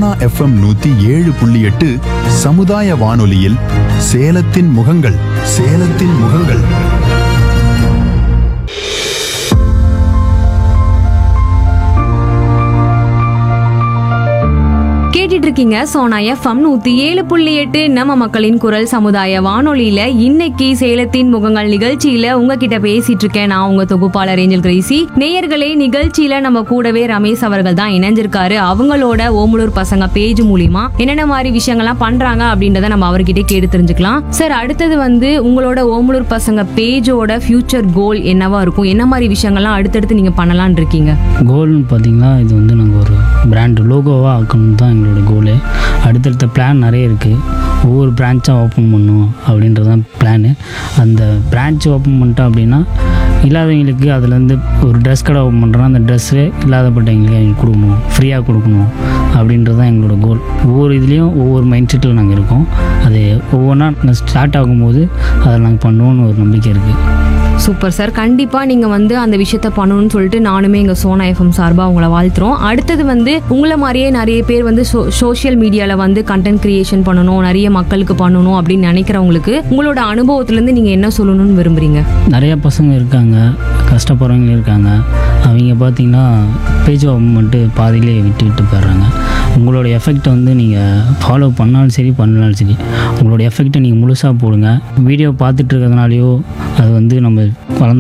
Sona FM நூத்தி ஏழு புள்ளி எட்டு சமுதாய வானொலியில் சேலத்தின் முகங்கள் சேலத்தின் முகங்கள் கேட்டுட்டு இருக்கீங்க சோனா எஃப்எம் நூத்தி ஏழு புள்ளி எட்டு நம்ம மக்களின் குரல் சமுதாய வானொலியில இன்னைக்கு சேலத்தின் முகங்கள் நிகழ்ச்சியில உங்ககிட்ட பேசிட்டு இருக்கேன் நான் உங்க தொகுப்பாளர் ஏஞ்சல் கிரேசி நேயர்களே நிகழ்ச்சியில நம்ம கூடவே ரமேஷ் அவர்கள் தான் இணைஞ்சிருக்காரு அவங்களோட ஓமலூர் பசங்க பேஜ் மூலியமா என்னென்ன மாதிரி விஷயங்கள்லாம் பண்றாங்க அப்படின்றத நம்ம அவர்கிட்ட கேட்டு தெரிஞ்சுக்கலாம் சார் அடுத்தது வந்து உங்களோட ஓமலூர் பசங்க பேஜோட ஃபியூச்சர் கோல் என்னவா இருக்கும் என்ன மாதிரி விஷயங்கள்லாம் அடுத்தடுத்து நீங்க பண்ணலாம்னு இருக்கீங்க கோல்னு பார்த்தீங்கன்னா இது வந்து நாங்கள் ஒரு பிராண்ட் லோகோவாக ஆக்கணும் தான் எங்களோட கோலு அடுத்தடுத்த பிளான் நிறைய இருக்குது ஒவ்வொரு பிரான்ச்சாக ஓப்பன் பண்ணுவோம் அப்படின்றது தான் பிளானு அந்த பிரான்ச் ஓப்பன் பண்ணிட்டோம் அப்படின்னா இல்லாதவங்களுக்கு அதுலேருந்து ஒரு ட்ரெஸ் கடை ஓப்பன் பண்ணுறோன்னா அந்த ட்ரெஸ்ஸு இல்லாதப்பட்டவங்களுக்கு அவங்க கொடுக்கணும் ஃப்ரீயாக கொடுக்கணும் அப்படின்றது தான் எங்களோட கோல் ஒவ்வொரு இதுலேயும் ஒவ்வொரு மைண்ட் செட்டில் நாங்கள் இருக்கோம் அது ஒவ்வொன்றா ஸ்டார்ட் ஆகும்போது அதை நாங்கள் பண்ணுவோன்னு ஒரு நம்பிக்கை இருக்குது சூப்பர் சார் கண்டிப்பா நீங்க வந்து அந்த விஷயத்த பண்ணணும்னு சொல்லிட்டு நானுமே எங்க சோனா எஃப்எம் சார்பா உங்களை வாழ்த்துறோம் அடுத்தது வந்து உங்களை மாதிரியே நிறைய பேர் வந்து சோஷியல் மீடியால வந்து கண்டென்ட் கிரியேஷன் பண்ணணும் நிறைய மக்களுக்கு பண்ணணும் அப்படின்னு நினைக்கிறவங்களுக்கு உங்களோட அனுபவத்துல இருந்து நீங்க என்ன சொல்லணும்னு விரும்புறீங்க நிறைய பசங்க இருக்காங்க கஷ்டப்படுறவங்க இருக்காங்க அவங்க பார்த்தீங்கன்னா பேஜ் ஓப்பன் பண்ணிட்டு பாதியிலே விட்டு விட்டு போயிடுறாங்க உங்களோட எஃபெக்டை வந்து நீங்கள் ஃபாலோ பண்ணாலும் சரி பண்ணலாலும் சரி உங்களோட எஃபெக்டை நீங்கள் முழுசாக போடுங்க வீடியோ பார்த்துட்டு இருக்கிறதுனாலையோ அது வந்து நம்ம வளர்ந்த